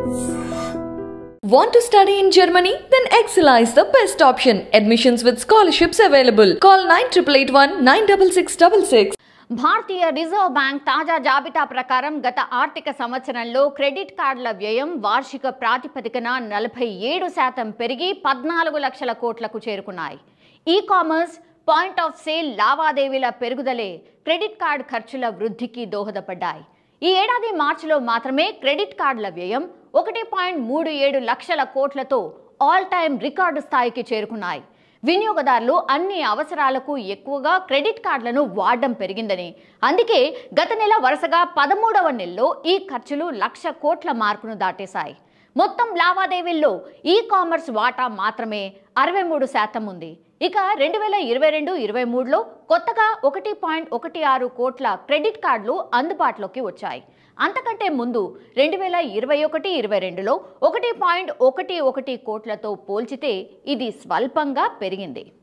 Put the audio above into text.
Want to study in Germany? Then Excella is the best option. Admissions with scholarships available. Call 9881 96666. భారతీయ reserve bank తాజా జాబితా ప్రకారం గత ఆర్థిక సంవత్సరంలో క్రెడిట్ కార్డుల వ్యయం వార్షిక ప్రాతిపదికన నలభై ఏడు శాతం పెరిగి పద్నాలుగు లక్షల కోట్లకు చేరుకున్నాయి e commerce point of sale లావాదేవీల పెరుగుదలే క్రెడిట్ కార్డ్ ఖర్చుల వృద్ధికి దోహదపడ్డాయి ఈ ఏడాది మార్చిలో మాత్రమే క్రెడిట్ కార్డుల వ్యయం ఒకటి పాయింట్ మూడు ఏడు లక్షల కోట్లతో ఆల్ టైమ్ రికార్డు స్థాయికి చేరుకున్నాయి వినియోగదారులు అన్ని అవసరాలకు ఎక్కువగా క్రెడిట్ కార్డులను వాడడం పెరిగిందని అందుకే గత నెల వరుసగా పదమూడవ నెలలో ఈ ఖర్చులు లక్ష కోట్ల మార్కును దాటేశాయి మొత్తం లావాదేవీల్లో ఈ కామర్స్ వాటా మాత్రమే అరవై మూడు శాతం ఉంది ఇక రెండు వేల ఇరవై రెండు ఇరవై మూడులో కొత్తగా ఒకటి పాయింట్ ఒకటి ఆరు కోట్ల క్రెడిట్ కార్డులు అందుబాటులోకి వచ్చాయి అంతకంటే ముందు రెండు వేల ఇరవై ఒకటి ఇరవై రెండులో ఒకటి పాయింట్ ఒకటి ఒకటి కోట్లతో పోల్చితే ఇది స్వల్పంగా పెరిగింది